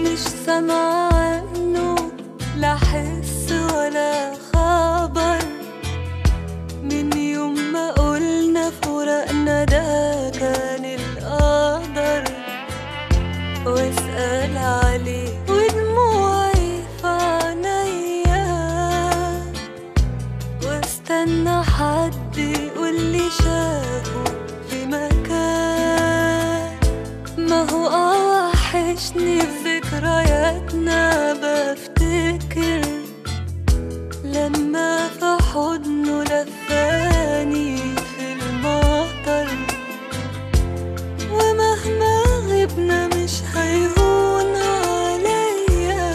مش سامعة عنه لا حس ولا خبر من يوم ما قلنا فراقنا ده كان القدر واسأل عليه ودموعي في عينيا واستنى حد يقولي شافه في مكان ما هو اه وحشني في ذكرياتنا بفتكر لما في حضنه لفاني في المطر ومهما غبنا مش هيهون عليا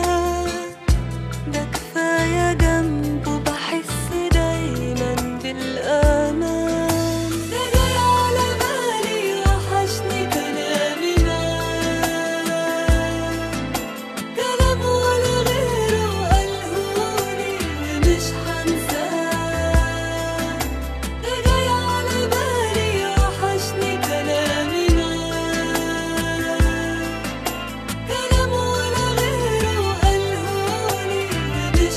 ده كفاية جنبه بحس دايما بالأمان ده جاي على بالي وحشني كلامي معاه كلام ولا غيره قالهولي ومش هنساه ده جاي على بالي وحشني كلامي معاه كلام ولا غيره قالهولي ومش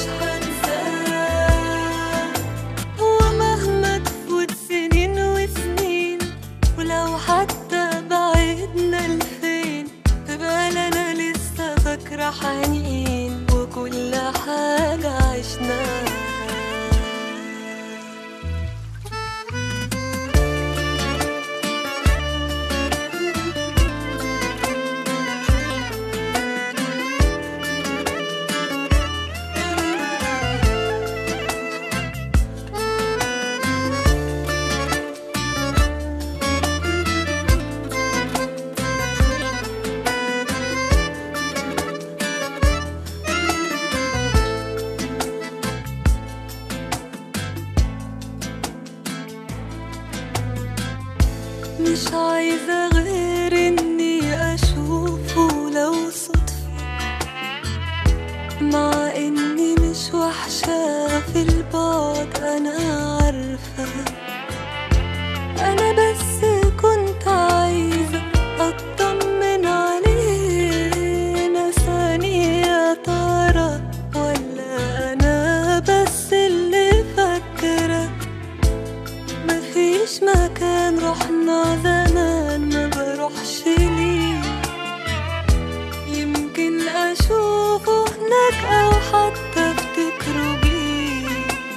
هنساه ومهما تفوت سنين وسنين ولو حتى بعدنا لفين في بالي انا لسه فاكرة حنين وكل حاجة عشناها مش عايزة غير اني اشوفه لو صدفة مع اني مش وحشة في البعد انا عارفة انا بس كنت عايزة اطمن عليه نساني يا ترى ولا انا بس اللي فاكره مفيش مكان رحنا زمان ما بروحش ليه يمكن اشوفه هناك او حتى افتكره بيه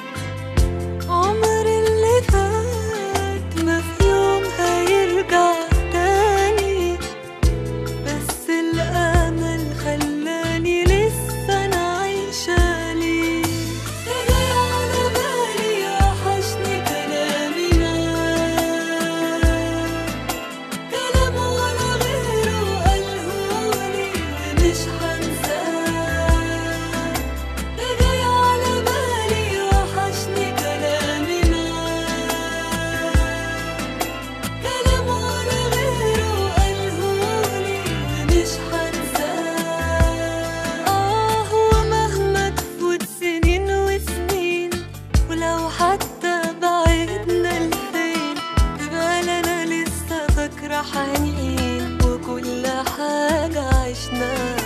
عمر اللي فات ما في يوم هيرجع تاني بس الامل خلاني لسه انا عايشه ليه جاي على بالي وحشني كلامي معاه كلام ولا غيره قالهولي ومش هنساه جاي على بالي وحشني كلامي معاه كلام ولا غيره قالهولي ومش هنساه آه ومهما تفوت سنين وسنين ولو حتى بعدنا لفين تبقى أنا لسه فاكرة حنين وكل حاجة عشناها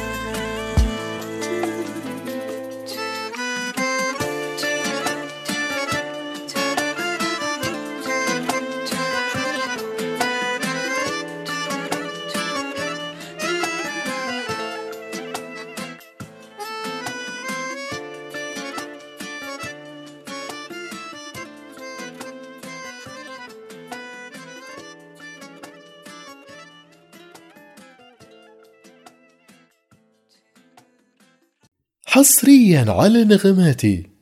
حصريا على نغماتي